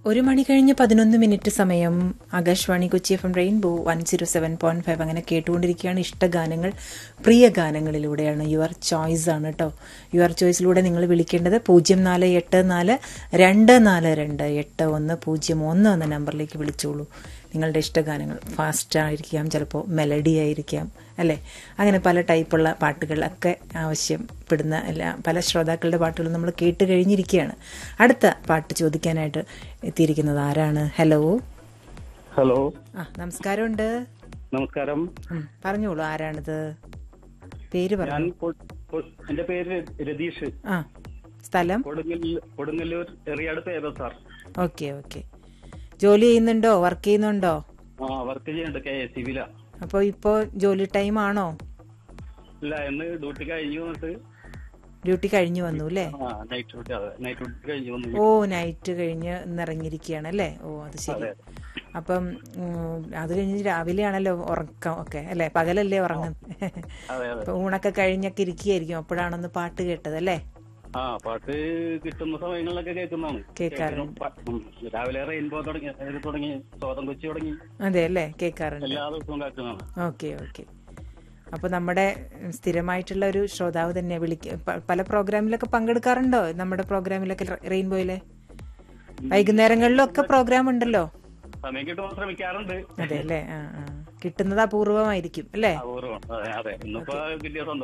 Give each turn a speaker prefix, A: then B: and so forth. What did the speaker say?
A: ഒരു മണി കഴിഞ്ഞ് പതിനൊന്ന് മിനിറ്റ് സമയം Akashvani Kochi F M rainbow one zero seven point five അങ്ങനെ കേട്ടുകൊണ്ടിരിക്കുകയാണ് ഇഷ്ടഗാനങ്ങൾ പ്രിയ ഗാനങ്ങളിലൂടെയാണ് യുവർ ചോയ്സ് ആണ് കേട്ടോ യുവർ ചോയ്സിലൂടെ നിങ്ങൾ വിളിക്കേണ്ടത് പൂജ്യം നാല് എട്ട് നാല് രണ്ട് നാല് രണ്ട് എട്ട് ഒന്ന് പൂജ്യം ഒന്ന് എന്ന നമ്പറിലേക്ക് വിളിച്ചോളൂ നിങ്ങളുടെ ഇഷ്ടഗാനങ്ങൾ ഫാസ്റ്റ് ആയിരിക്കാം ചിലപ്പോൾ മെലഡി ആയിരിക്കാം അല്ലേ അങ്ങനെ പല ടൈപ്പുള്ള പാട്ടുകളൊക്കെ ആവശ്യപ്പെടുന്ന എല്ലാ പല ശ്രോതാക്കളുടെ പാട്ടുകളും നമ്മൾ കേട്ട് കഴിഞ്ഞിരിക്കുകയാണ് അടുത്ത പാട്ട് ചോദിക്കാനായിട്ട് എത്തിയിരിക്കുന്നത് ആരാണ് ഹലോ
B: ഹലോ
A: ആ നമസ്കാരമുണ്ട്
B: നമസ്കാരം
A: ഉം, പറഞ്ഞോളൂ ആരാണിത് പേര്
B: ഞാൻ
A: പറഞ്ഞു
B: കൊ- കൊ- എന്റെ പേര് രതീഷ്
A: ആ സ്ഥലം
B: കൊടുങ്ങല്ലൂർ കൊടുങ്ങല്ലൂർ എറിയാട് പേരോ സാർ
A: ഓക്കെ ഓക്കെ ജോലി ചെയ്യുന്നുണ്ടോ വർക്ക് ചെയ്യുന്നുണ്ടോ
B: ആ വർക്ക് ചെയ്യുന്നുണ്ട് കെ എസ് സി ബില
A: അപ്പോൾ ഇപ്പോൾ ജോലി ടൈം ആണോ
B: ഇല്ല എന്ന് ഡ്യൂട്ടി കഴിഞ്ഞു വന്നിട്ട്
A: ഡ്യൂട്ടി കഴിഞ്ഞു വന്നു അല്ലേ
B: ആ നൈറ്റ് ഡ്യൂട്ടി അതെ നൈറ്റ് ഡ്യൂട്ടി കഴിഞ്ഞു വന്നു
A: ഓ നൈറ്റ് കഴിഞ്ഞ് ഇന്നിറങ്ങിയിരിക്കുകയാണ് അല്ലേ ഓ അത് ശരി
B: അതെ.
A: അപ്പം ഉം, അത് കഴിഞ്ഞ് രാവിലെയാണല്ലോ ഉറക്കം ഒക്കെ അല്ലേ പകലല്ലേ ഉറങ്ങുന്നത്
B: അതെ അതെ
A: അപ്പൊ ഊണൊക്കെ കഴിഞ്ഞൊക്കെ ഇരിക്കുകയായിരിക്കും അപ്പോഴാണൊന്ന് പാട്ട് കേട്ടത് അല്ലേ
B: ആ പാട്ട് കിട്ടുന്ന സമയങ്ങളിലൊക്കെ കേൾക്കുന്നതാണ്
A: കേൾക്കാറുണ്ട്.
B: പ- ഉം. രാവിലെ റെയിൻബോ തുടങ്ങി ഇത് തുടങ്ങി സ്വാതം കൊച്ചി തുടങ്ങി
A: അതെ അല്ലേ കേൾക്കാറുണ്ട്
B: എല്ലാ ദിവസവും കേൾക്കുന്നതാണ്
A: ഓക്കെ ഓക്കെ അപ്പൊ നമ്മുടെ സ്ഥിരമായിട്ടുള്ള ഒരു ശ്രോതാവ് തന്നെ വിളിക്ക പ- പല പ്രോഗ്രാമിലൊക്കെ പങ്കെടുക്കാറുണ്ടോ നമ്മുടെ പ്രോഗ്രാമിലൊക്കെ റെയിൻബോയിലെ വൈകുന്നേരങ്ങളിലൊക്കെ പ്രോഗ്രാം ഉണ്ടല്ലോ
B: സമയം കിട്ടുമ്പോൾ ശ്രമിക്കാറുണ്ട്
A: അതെ അല്ലേ ആ ആ കിട്ടുന്നത് അപൂർവമായിരിക്കും അല്ലേ
B: അപൂർവം അതെ അതെ ഇന്നിപ്പോ കിട്ടിയ സന്തോഷം